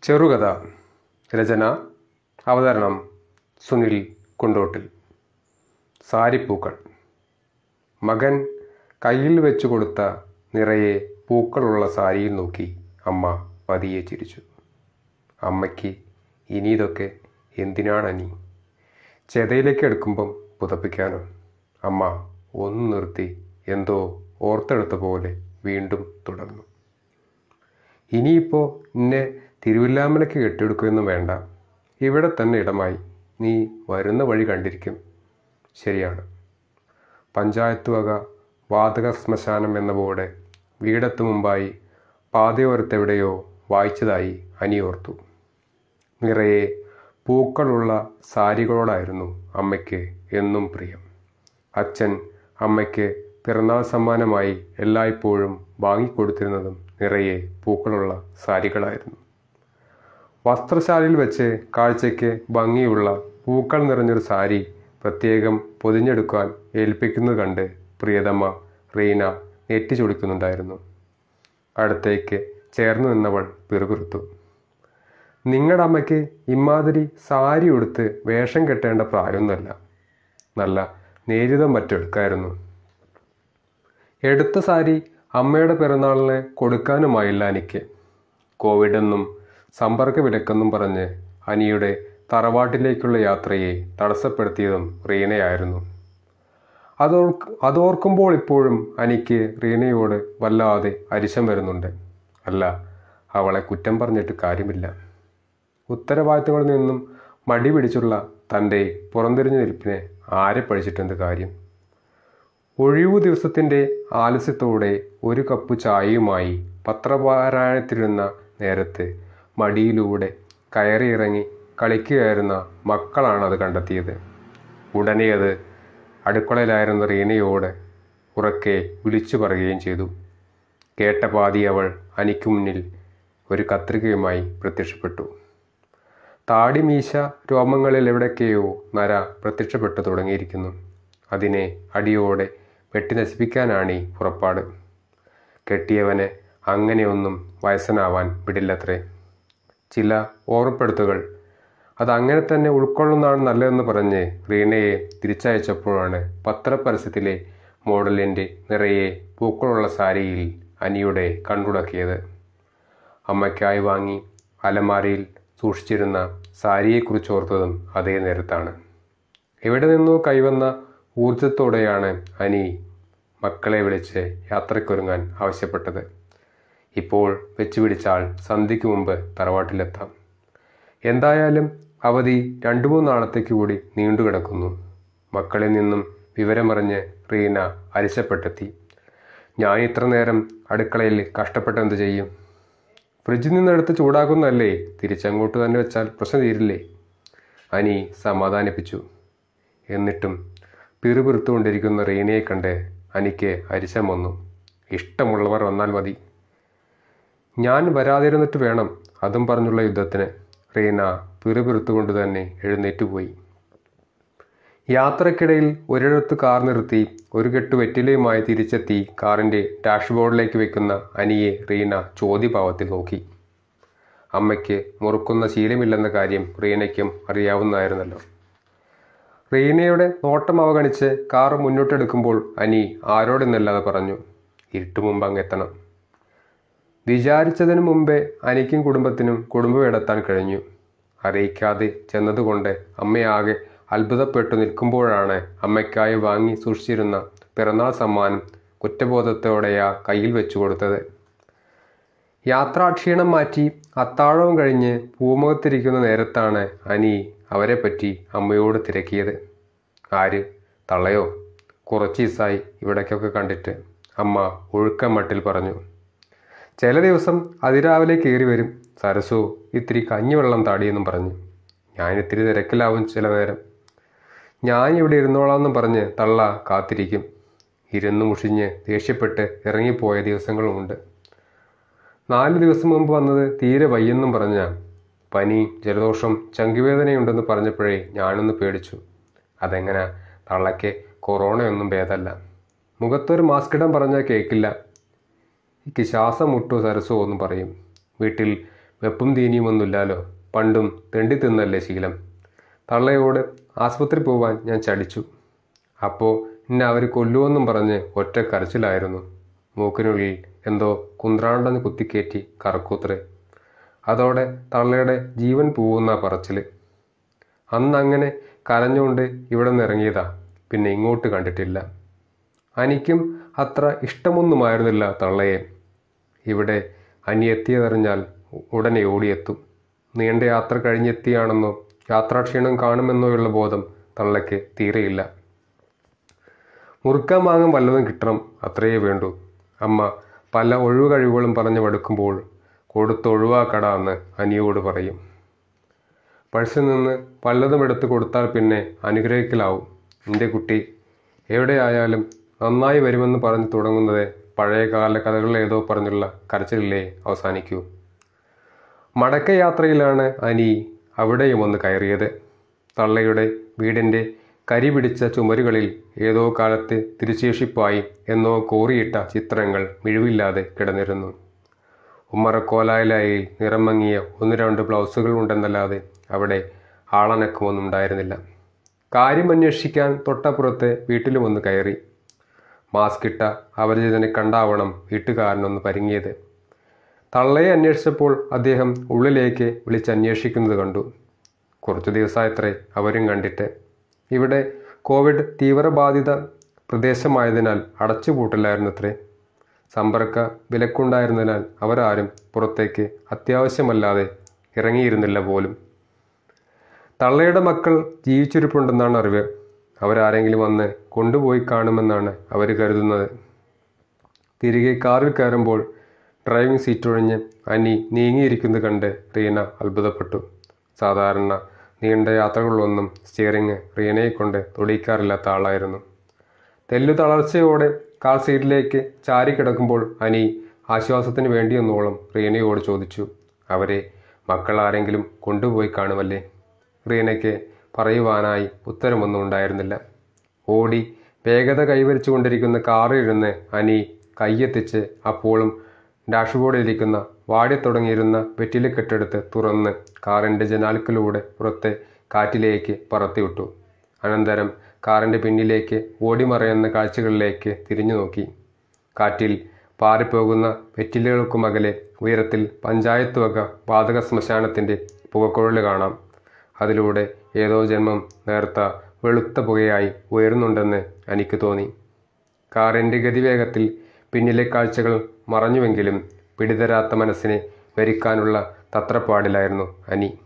ചെറുകഥ രചന അവതരണം സുനിൽ കുണ്ടോട്ടിൽ സാരിപ്പൂക്കൾ മകൻ കയ്യിൽ വെച്ചു കൊടുത്ത നിറയെ പൂക്കളുള്ള സാരിയിൽ നോക്കി അമ്മ പതിയെ ചിരിച്ചു അമ്മയ്ക്ക് ഇനി ഇതൊക്കെ എന്തിനാണനി ചെതയിലേക്ക് എടുക്കുമ്പം പുതപ്പിക്കാനോ അമ്മ ഒന്ന് നിർത്തി എന്തോ ഓർത്തെടുത്ത പോലെ വീണ്ടും തുടർന്നു ഇനിയിപ്പോൾ നിന്നെ തിരുവില്ലാമലയ്ക്ക് കെട്ടിയെടുക്കുകയൊന്നും വേണ്ട ഇവിടെ തന്നെ ഇടമായി നീ വരുന്ന വഴി കണ്ടിരിക്കും ശരിയാണ് പഞ്ചായത്ത് വക വാതക ശ്മശാനം എന്ന ബോർഡ് വീടെത്തു മുമ്പായി പാതയോരത്തെവിടെയോ വായിച്ചതായി അനിയോർത്തു നിറയെ പൂക്കളുള്ള സാരികളോടായിരുന്നു അമ്മയ്ക്ക് എന്നും പ്രിയം അച്ഛൻ അമ്മയ്ക്ക് പിറന്നാൾ സമ്മാനമായി എല്ലായ്പ്പോഴും വാങ്ങിക്കൊടുത്തിരുന്നതും നിറയെ പൂക്കളുള്ള സാരികളായിരുന്നു വസ്ത്രശാലയിൽ വെച്ച് കാഴ്ചയ്ക്ക് ഭംഗിയുള്ള പൂക്കൾ നിറഞ്ഞൊരു സാരി പ്രത്യേകം പൊതിഞ്ഞെടുക്കാൻ ഏൽപ്പിക്കുന്നത് കണ്ട് പ്രിയതമ്മ റീന നെറ്റി ചൊടിക്കുന്നുണ്ടായിരുന്നു അടുത്തേക്ക് ചേർന്നു നിന്നവൾ പിറുപിറുത്തു നിങ്ങളുടെ അമ്മയ്ക്ക് ഇമാതിരി സാരി ഉടുത്ത് വേഷം കെട്ടേണ്ട പ്രായമൊന്നുമല്ല നല്ല നേരിതം മറ്റെടുക്കായിരുന്നു എടുത്ത സാരി അമ്മയുടെ പിറന്നാളിന് കൊടുക്കാനുമായില്ല എനിക്ക് കോവിഡെന്നും സമ്പർക്ക വിലക്കെന്നും പറഞ്ഞ് അനിയുടെ തറവാട്ടിലേക്കുള്ള യാത്രയെ തടസ്സപ്പെടുത്തിയതും റീനയായിരുന്നു അതോർക്ക് അതോർക്കുമ്പോൾ ഇപ്പോഴും അനിക്ക് റീനയോട് വല്ലാതെ അരിശം വരുന്നുണ്ട് അല്ല അവളെ കുറ്റം പറഞ്ഞിട്ട് കാര്യമില്ല ഉത്തരവാദിത്തങ്ങളിൽ നിന്നും മടി പിടിച്ചുള്ള തൻ്റെ പുറംതിരിഞ്ഞ നിൽപ്പിനെ ആരെ പഴിച്ചിട്ടെന്ത് കാര്യം ഒഴിവു ദിവസത്തിൻ്റെ ആലസ്യത്തോടെ ഒരു കപ്പ് ചായയുമായി പത്രപാരായണത്തിരുന്ന നേരത്ത് മടിയിലൂടെ കയറിയിറങ്ങി കളിക്കുകയായിരുന്ന മക്കളാണ് അത് കണ്ടെത്തിയത് ഉടനെ അത് അടുക്കളയിലായിരുന്ന റീനയോട് ഉറക്കെ വിളിച്ചു പറയുകയും ചെയ്തു കേട്ട പാതി അവൾ അനിക്കു മുന്നിൽ ഒരു കത്രികയുമായി പ്രത്യക്ഷപ്പെട്ടു താടി മീശ രോമങ്ങളിൽ എവിടൊക്കെയോ നര പ്രത്യക്ഷപ്പെട്ടു തുടങ്ങിയിരിക്കുന്നു അതിനെ അടിയോടെ വെട്ടി നശിപ്പിക്കാനാണ് ഈ പുറപ്പാട് കെട്ടിയവന് അങ്ങനെയൊന്നും വയസ്സനാവാൻ വിടില്ലത്രേ ചില ഓർമ്മപ്പെടുത്തുകൾ അത് അങ്ങനെ തന്നെ ഉൾക്കൊള്ളുന്നതാണ് നല്ലതെന്ന് പറഞ്ഞ് റീനയെ തിരിച്ചയച്ചപ്പോഴാണ് പത്രപരസ്യത്തിലെ മോഡലിൻ്റെ നിറയെ പൂക്കളുള്ള സാരിയിൽ അനിയുടെ കണ്ടുടക്കിയത് അമ്മയ്ക്കായി വാങ്ങി അലമാരയിൽ സൂക്ഷിച്ചിരുന്ന സാരിയെക്കുറിച്ച് ഓർത്തതും അതേ നേരത്താണ് എവിടെ നിന്നോ കൈവന്ന ഊർജത്തോടെയാണ് അനി മക്കളെ വിളിച്ച് യാത്രയ്ക്കൊരുങ്ങാൻ ആവശ്യപ്പെട്ടത് ഇപ്പോൾ വെച്ച് പിടിച്ചാൽ സന്ധ്യയ്ക്ക് മുമ്പ് തറവാട്ടിലെത്താം എന്തായാലും അവധി രണ്ടു മൂന്ന് നാളത്തേക്ക് കൂടി നീണ്ടുകിടക്കുന്നു മക്കളിൽ നിന്നും വിവരമറിഞ്ഞ് റീന അരിശപ്പെട്ടെത്തി ഞാൻ ഇത്ര നേരം അടുക്കളയിൽ കഷ്ടപ്പെട്ടെന്ത് ചെയ്യും ഫ്രിഡ്ജിൽ നിന്നെടുത്ത് ചൂടാക്കുന്നതല്ലേ തിരിച്ചങ്ങോട്ട് തന്നെ വെച്ചാൽ പ്രശ്നം തീരില്ലേ അനി സമാധാനിപ്പിച്ചു എന്നിട്ടും പിറുപിറുത്തുകൊണ്ടിരിക്കുന്ന റീനയെ കണ്ട് അനിക്ക് അരിശം വന്നു ഇഷ്ടമുള്ളവർ വന്നാൽ മതി ഞാൻ വരാതിരുന്നിട്ട് വേണം അതും പറഞ്ഞുള്ള യുദ്ധത്തിന് റീന പിറുപിറുത്തുകൊണ്ട് തന്നെ എഴുന്നേറ്റുപോയി യാത്രക്കിടയിൽ ഒരിടത്ത് കാർ നിർത്തി ഒരു കെട്ട് വെറ്റിലയുമായി തിരിച്ചെത്തി കാറിൻ്റെ ഡാഷ്ബോർഡിലേക്ക് വെക്കുന്ന അനിയെ റീന ചോദ്യഭാവത്തിൽ നോക്കി അമ്മയ്ക്ക് മുറുക്കുന്ന ശീലമില്ലെന്ന കാര്യം റീനയ്ക്കും അറിയാവുന്നതായിരുന്നല്ലോ റീനയുടെ നോട്ടം അവഗണിച്ച് കാർ മുന്നോട്ടെടുക്കുമ്പോൾ അനി ആരോടെന്നല്ലാതെ പറഞ്ഞു ഇരുട്ടു മുമ്പ് അങ്ങെത്തണം വിചാരിച്ചതിനു മുമ്പേ അനിക്കും കുടുംബത്തിനും കുടുംബമെടുത്താൻ കഴിഞ്ഞു അറിയിക്കാതെ ചെന്നതുകൊണ്ട് അമ്മയാകെ അത്ഭുതപ്പെട്ടു നിൽക്കുമ്പോഴാണ് അമ്മയ്ക്കായി വാങ്ങി സൂക്ഷിച്ചിരുന്ന പിറന്നാൾ സമ്മാനം കുറ്റബോധത്തോടെയാ കയ്യിൽ വെച്ചു കൊടുത്തത് യാത്രാക്ഷീണം മാറ്റി അത്താഴവും കഴിഞ്ഞ് പൂമുഖത്തിരിക്കുന്ന നേരത്താണ് അനി അവരെപ്പറ്റി അമ്മയോട് തിരക്കിയത് ആര് തള്ളയോ കുറച്ച് ദിവസമായി ഇവിടേക്കൊക്കെ കണ്ടിട്ട് അമ്മ ഒഴുക്ക മട്ടിൽ പറഞ്ഞു ചില ദിവസം അതിരാവിലെ കയറി വരും സരസു ഇത്തിരി കഞ്ഞിവെള്ളം താടിയെന്നും പറഞ്ഞു ഞാൻ ഇത്തിരി തിരക്കിലാവും ചില നേരം ഞാൻ ഇവിടെ ഇരുന്നോളാമെന്നും പറഞ്ഞ് തള്ള കാത്തിരിക്കും ഇരുന്ന് മുഷിഞ്ഞ് ദേഷ്യപ്പെട്ട് ഇറങ്ങിപ്പോയ ദിവസങ്ങളുമുണ്ട് നാല് ദിവസം മുമ്പ് വന്നത് തീരെ വയ്യെന്നും പറഞ്ഞ പനി ജലദോഷം ചങ്കുവേദനയുണ്ടെന്ന് പറഞ്ഞപ്പോഴേ ഞാനൊന്ന് പേടിച്ചു അതെങ്ങനെ തള്ളയ്ക്ക് കൊറോണയൊന്നും ഭേദമല്ല മുഖത്തൊരു മാസ്ക് ഇടാൻ പറഞ്ഞാൽ കേൾക്കില്ല എനിക്ക് ശ്വാസം മുട്ടോ സരസോ എന്നും പറയും വീട്ടിൽ വെപ്പും തീനിയുമൊന്നുമില്ലാലോ പണ്ടും തെണ്ടി തിന്നല്ലേ ശീലം തള്ളയോട് ആസ്പത്രി പോവാൻ ഞാൻ ചടിച്ചു അപ്പോൾ എന്നെ അവർ കൊല്ലുമെന്നും പറഞ്ഞ് ഒറ്റ കരച്ചിലായിരുന്നു മൂക്കിനുള്ളിൽ എന്തോ കുന്ത്രാണ്ടെന്ന് കുത്തിക്കയറ്റി കറക്കൂത്രേ അതോടെ തള്ളയുടെ ജീവൻ പോവുന്ന പറച്ചിൽ അന്ന് അങ്ങനെ കരഞ്ഞുകൊണ്ട് ഇവിടെ നിന്ന് ഇറങ്ങിയതാ പിന്നെ ഇങ്ങോട്ട് കണ്ടിട്ടില്ല അനിക്കും അത്ര ഇഷ്ടമൊന്നുമായിരുന്നില്ല തള്ളയെ ഇവിടെ അനി എത്തിയതറിഞ്ഞാൽ ഉടനെ ഓടിയെത്തും നീണ്ട യാത്ര കഴിഞ്ഞെത്തിയാണെന്നോ യാത്രാക്ഷീണം കാണുമെന്നോയുള്ള ബോധം തള്ളയ്ക്ക് തീരെയില്ല മുറുക്കാൻ വാങ്ങാൻ വല്ലതും കിട്ടണം അത്രയേ വേണ്ടൂ അമ്മ പല ഒഴിവ് കഴിവുകളും പറഞ്ഞു മടുക്കുമ്പോൾ കൊടുത്തൊഴിവാക്കട എന്ന് അനിയോട് പറയും പഴ്സിൽ നിന്ന് പലതും എടുത്ത് കൊടുത്താൽ പിന്നെ അനുഗ്രഹിക്കലാവും എൻ്റെ കുട്ടി എവിടെയായാലും നന്നായി വരുമെന്ന് പറഞ്ഞു തുടങ്ങുന്നത് പഴയകാല കഥകൾ ഏതോ പറഞ്ഞുള്ള കരച്ചിലല്ലേ അവസാനിക്കൂ മടക്കയാത്രയിലാണ് അനി അവിടെയും ഒന്ന് കയറിയത് തള്ളയുടെ വീടിൻ്റെ കരി പിടിച്ച ചുമരുകളിൽ ഏതോ കാലത്ത് തിരുശേഷിപ്പായി എന്നോ കോറിയിട്ട ചിത്രങ്ങൾ മിഴിവില്ലാതെ കിടന്നിരുന്നു ഉമ്മറക്കോലായിലായി നിറം മങ്ങിയ ഒന്ന് രണ്ട് ബ്ലൗസുകൾ ഉണ്ടെന്നല്ലാതെ അവിടെ ആളനക്കമൊന്നും ഉണ്ടായിരുന്നില്ല കാര്യം അന്വേഷിക്കാൻ തൊട്ടപ്പുറത്തെ വീട്ടിലും ഒന്ന് കയറി മാസ്ക് ഇട്ട അപരിചിതനെ കണ്ടാവണം വീട്ടുകാരനൊന്ന് പരിങ്ങിയത് തള്ളയെ അന്വേഷിച്ചപ്പോൾ അദ്ദേഹം ഉള്ളിലേക്ക് വിളിച്ചന്വേഷിക്കുന്നത് കണ്ടു കുറച്ചു ദിവസമായത്രേ അവരും കണ്ടിട്ട് ഇവിടെ കോവിഡ് തീവ്രബാധിത പ്രദേശമായതിനാൽ അടച്ചുപൂട്ടില്ലായിരുന്നത്രേ സമ്പർക്ക വിലക്കുണ്ടായിരുന്നതിനാൽ അവരാരും പുറത്തേക്ക് അത്യാവശ്യമല്ലാതെ ഇറങ്ങിയിരുന്നില്ല പോലും തള്ളയുടെ മക്കൾ ജീവിച്ചിരിപ്പുണ്ടെന്നാണ് അറിവ് അവരാരെങ്കിലും വന്ന് കൊണ്ടുപോയി കാണുമെന്നാണ് അവർ കരുതുന്നത് തിരികെ കാറിൽ കയറുമ്പോൾ ഡ്രൈവിംഗ് സീറ്റ് ഒഴിഞ്ഞ് അനി നീങ്ങിയിരിക്കുന്നത് കണ്ട് റീന അത്ഭുതപ്പെട്ടു സാധാരണ നീണ്ട യാത്രകളിലൊന്നും സ്റ്റിയറിംഗ് റീനയെ കൊണ്ട് തൊടിയിക്കാറില്ലാത്ത ആളായിരുന്നു തെല്ലു തളർച്ചയോടെ കാർ സീറ്റിലേക്ക് ചാരി കിടക്കുമ്പോൾ അനി ആശ്വാസത്തിന് വേണ്ടിയൊന്നോളം റീനയോട് ചോദിച്ചു അവരെ മക്കൾ ആരെങ്കിലും കൊണ്ടുപോയി കാണുമല്ലേ റീനയ്ക്ക് പറയുവാനായി ഉത്തരമൊന്നും ഉണ്ടായിരുന്നില്ല ഓടി വേഗത കൈവരിച്ചു കൊണ്ടിരിക്കുന്ന കാറിലിരുന്ന് അനി കയ്യെത്തിച്ച് അപ്പോഴും ഡാഷ്ബോർഡിലിരിക്കുന്ന വാടിത്തുടങ്ങിയിരുന്ന വെറ്റില കെട്ടെടുത്ത് തുറന്ന് കാറിൻ്റെ ജനാൽക്കിലൂടെ പുറത്തെ കാറ്റിലേക്ക് പറത്തിവിട്ടു അനന്തരം കാറിൻ്റെ പിന്നിലേക്ക് ഓടിമറയുന്ന കാഴ്ചകളിലേക്ക് തിരിഞ്ഞു നോക്കി കാറ്റിൽ പാറിപ്പോകുന്ന വെറ്റിലകൾക്കുമകലെ ഉയരത്തിൽ പഞ്ചായത്ത് വക വാതക ശ്മശാനത്തിൻ്റെ പുകക്കുഴൽ കാണാം അതിലൂടെ ഏതോ ജന്മം നേർത്ത വെളുത്ത പുകയായി ഉയരുന്നുണ്ടെന്ന് എനിക്ക് തോന്നി കാറിൻ്റെ ഗതിവേഗത്തിൽ പിന്നിലെ കാഴ്ചകൾ മറഞ്ഞുവെങ്കിലും പിടിതരാത്ത മനസ്സിനെ ഭരിക്കാനുള്ള തത്രപ്പാടിലായിരുന്നു അനി